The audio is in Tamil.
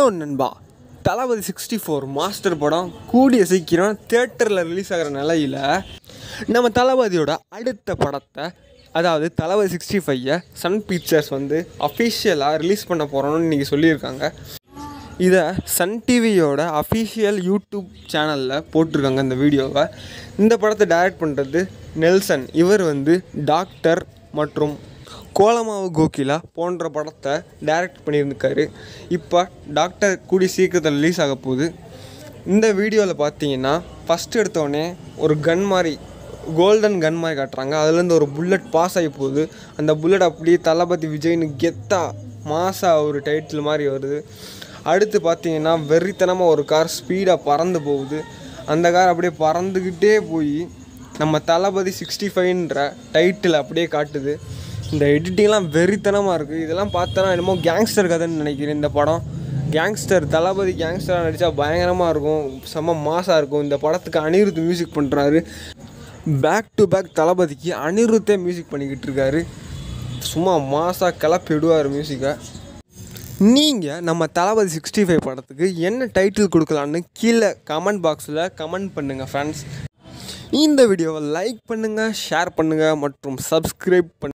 நண்பா தளபதி சிக்ஸ்டி ஃபோர் மாஸ்டர் படம் கூடிய சீக்கிரம் தேட்டரில் ரிலீஸ் ஆகிற நிலையில் நம்ம தளபதியோட அடுத்த படத்தை அதாவது தளபதி சிக்ஸ்டி ஃபைவை சன் பிக்சர்ஸ் வந்து அஃபிஷியலாக ரிலீஸ் பண்ண போகிறோன்னு இன்றைக்கி சொல்லியிருக்காங்க இதை சன் டிவியோட அஃபிஷியல் யூடியூப் சேனலில் போட்டிருக்காங்க இந்த வீடியோவை இந்த படத்தை டைரக்ட் பண்ணுறது நெல்சன் இவர் வந்து டாக்டர் மற்றும் கோலமாவு கோகிலா போன்ற படத்தை டைரக்ட் பண்ணியிருக்காரு இப்போ டாக்டர் கூடி சீக்கிரத்தில் ரிலீஸ் ஆக போகுது இந்த வீடியோவில் பார்த்தீங்கன்னா ஃபஸ்ட் எடுத்தோடனே ஒரு கன் மாதிரி கோல்டன் கன் மாதிரி காட்டுறாங்க அதுலேருந்து ஒரு புல்லட் பாஸ் ஆகி போகுது அந்த புல்லட் அப்படியே தளபதி விஜய்னு கெத்தா மாசா ஒரு டைட்டில் மாதிரி வருது அடுத்து பார்த்தீங்கன்னா வெறித்தனமாக ஒரு கார் ஸ்பீடாக பறந்து போகுது அந்த கார் அப்படியே பறந்துக்கிட்டே போய் நம்ம தளபதி சிக்ஸ்டி ஃபைவ்ன்ற டைட்டில் அப்படியே காட்டுது இந்த எடிட்டிங்லாம் வெறித்தனமாக இருக்குது இதெல்லாம் பார்த்தோன்னா என்னமோ கேங்ஸ்டர் கதைன்னு நினைக்கிறேன் இந்த படம் கேங்ஸ்டர் தளபதி கேங்ஸ்டராக நடித்தா பயங்கரமாக இருக்கும் செம்ம மாசாக இருக்கும் இந்த படத்துக்கு அனிருத் மியூசிக் பண்ணுறாரு பேக் டு பேக் தளபதிக்கு அனிருத்தே மியூசிக் பண்ணிக்கிட்டு இருக்காரு சும்மா மாசாக கிளப்பி விடுவார் மியூசிக்கை நீங்கள் நம்ம தளபதி சிக்ஸ்டி ஃபைவ் படத்துக்கு என்ன டைட்டில் கொடுக்கலான்னு கீழே கமெண்ட் பாக்ஸில் கமெண்ட் பண்ணுங்கள் ஃப்ரெண்ட்ஸ் இந்த வீடியோவை லைக் பண்ணுங்கள் ஷேர் பண்ணுங்கள் மற்றும் சப்ஸ்கிரைப் பண்ணு